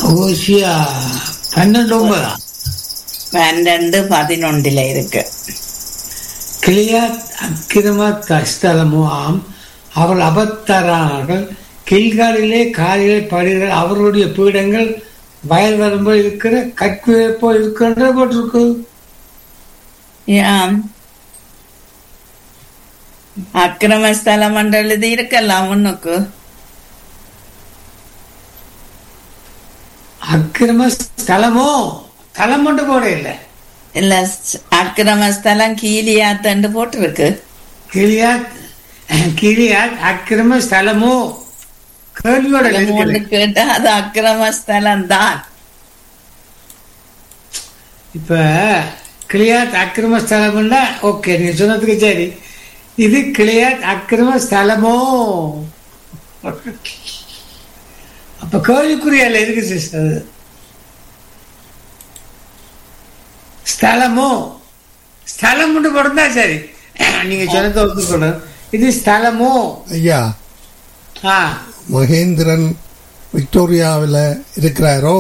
ஓசியா பன்னெண்டு ஒன்பதா பன்னெண்டு பதினொன்றில் இருக்கு கிளியாத் அக்கிரம ஸ்தலமோ ஆம் அவர்கள் அபத்தரானார்கள் கில்காலிலே காலிலே படுகிற அவர்களுடைய பீடங்கள் வயல் வரம்போ இருக்கிற கற்குவே போல் இருக்கின்ற போட்டிருக்கு ஏன் அக்கிரம ஸ்தலம் என்று எழுதி இருக்கலாம் உனக்கு அக்கிரம ஸ்தலமோ ஸ்தலம் மட்டும் போட இல்லை இல்ல ஸ்- அக்கிரம ஸ்தலம் கீழியாத்தண்டு போட்டிருக்கு கிளியாத் கிளியாத் அக்கிரம ஸ்தலமோ கேள்வியோட மூணு இருக்குது. கேட்டா அது அக்கிரம ஸ்தலம் தான் இப்ப கிளியாத் அக்கிரம ஸ்தலம்னா ஓகே நீங்க சொன்னதுக்கு சரி இது கிளியாத் அக்கிரம ஸ்தலமோ அப்ப கேள்விக்குறியால இருக்கு சிஸ்டர் ஸ்தலமோ ஸ்தலம் மட்டும் போட்டிருந்தா சரி நீங்க சொன்னதை ஒத்துக்கணும் இது ஸ்தலமோ ஐயா ஆ மகேந்திரன் விக்டோரியாவில் இருக்கிறாரோ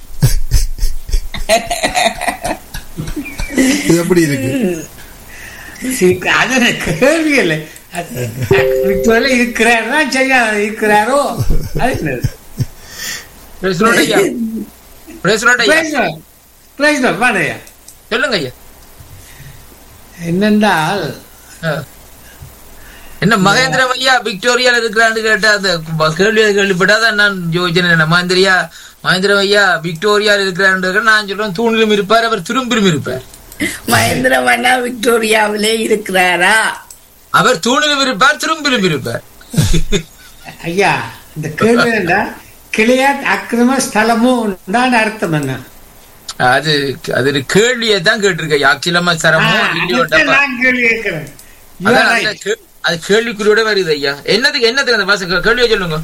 இது எப்படி இருக்கு சரி, அது எனக்கு கேள்வி இல்லை விக்டோரியா இருக்கிறாரா சரியா இருக்கிறாரோ அது என்னது? Praise the Lord ஐயா Praise the Lord ஐயா Praise God. Praise God. வாடையா. சொல்லுங்க ஐயா என்னென்றால் ஆ. என்ன மகேந்திரம் ஐயா விக்டோரியால இருக்கிறான்னு கேட்டா அந்த கேள்வி கேள்விப்பட்டாதான் நான் யோசிச்சேன் மகேந்திரியா மகேந்திரம் ஐயா விக்டோரியால இருக்கிறான்னு நான் சொல்றேன் தூணிலும் இருப்பார் அவர் திரும்பிலும் இருப்பார் மகேந்திரமண்ணா விக்டோரியாவிலே இருக்கிறாரா அவர் தூணிலும் இருப்பார் திரும்பிலும் இருப்பார் ஐயா இந்த கேள்வி என்னடா கிளியாத் அக்கிரம ஸ்தலமோ தான் அர்த்தம் என்ன அது அது ஒரு கேள்வியை தான் கேட்டிருக்க ஐயா அக்கிலம சரமோ ஆ, இல்லையோட்டப்பா அதுக்கு நான் கேள்வி கேட்கிறேன் You are அதான் right. அந்த கே- அது கேள்விக்குறியோட வருது ஐயா என்னதுக்கு என்னதுக்கு அந்த பாச கேள்வியை சொல்லுங்க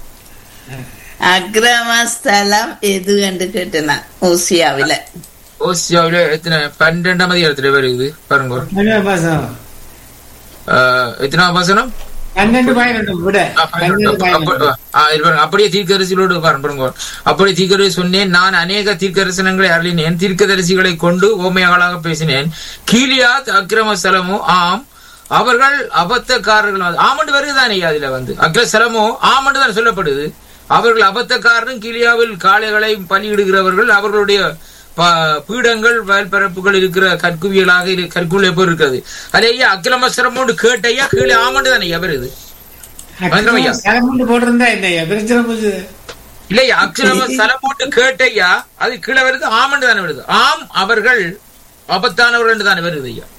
அக்கிரம ஸ்தலம் எது என்று கேட்டனா ஓசியாவில ஓசியாவில எத்தனை பன்னெண்டாம் அதிகாரத்துல வருது பாருங்க பன்னெண்டு மாசம் ஆஹ், எத்தனாம் வசனம் பன்னெண்டு பதினொன்று விட ஆ, பன்னெண்டு அப்ப- பதினொன்று ஆ, இது பாருங்க. அப்படியே தீர்க்கதரிசிகளோடு பாருங்க பாருங்க. அப்படியே தீர்க்கதரிசி சொன்னேன் நான் அநேக தீர்க்கதரிசனங்களை அருளினேன் தீர்க்கதரிசிகளை கொண்டு ஓமையாளாக பேசினேன் கீலியாத் அக்கிரம ஸ்தலமோ ஆம் அவர்கள் அபத்தக்காரர்கள் ஆமண்டு வருதுதானே ஐயா அதுல வந்து அக்ரஸ்தலமோ ஆமண்டு தான் சொல்லப்படுது அவர்கள் அபத்தக்காரரும் கீலியாவில் காளைகளை பலியிடுகிறவர்கள் அவர்களுடைய ப- பீடங்கள் வயல்பரப்புகள் இருக்கிற கற்குவியலாக இரு- கற்குவியல் எப்போ இருக்கிறது அதே ஐயா அக்கிரமஸ்தலமோடு கேட்டையா கீழே ஆமண்டு தானே ஐயா வருது மந்திரம் ஐயா. ஸ்தலம் போட்டிருந்தா என்னையா பிரச்சனை புரியுது இல்லையா அக்ஷரம ஸ்தலம் போட்டு கேட்டையா அது கீழே வருது ஆமண்டு தானே வருது ஆம் அவர்கள் ஆபத்தானவர்கள் தானே வருது ஐயா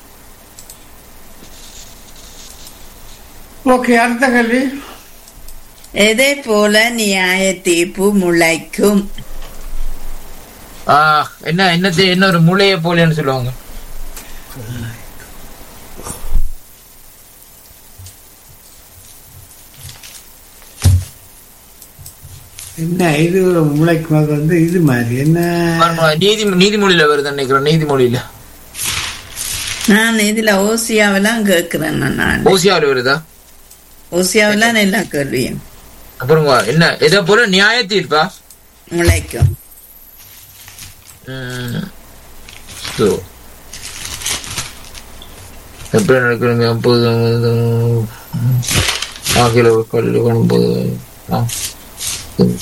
ஓகே அடுத்த கேள்வி எதை போல நியாய தீர்ப்பு முளைக்கும் ஆ, என்ன என்னத்தை என்ன ஒரு முளைய போலன்னு சொல்லுவாங்க என்ன இது ஒரு முளைக்கு வந்து இது மாதிரி என்ன பாருங்க, நீதி நீதிமொழியில வருது நினைக்கிறேன் நீதிமொழியில நான் இதுல ஓசியாவெல்லாம் கேட்கிறேன் நான் ஓசியாவில் வருதா ஓசியாவெல்லாம் எல்லா கேள்வியும் அப்புறம் என்ன எதை போல நியாய தீர்ப்பா முளைக்கும் ம். So. எப்படி நடக்கிறீங்க அப்போது ஆகில கல்வி பண்ணும்போது ஆ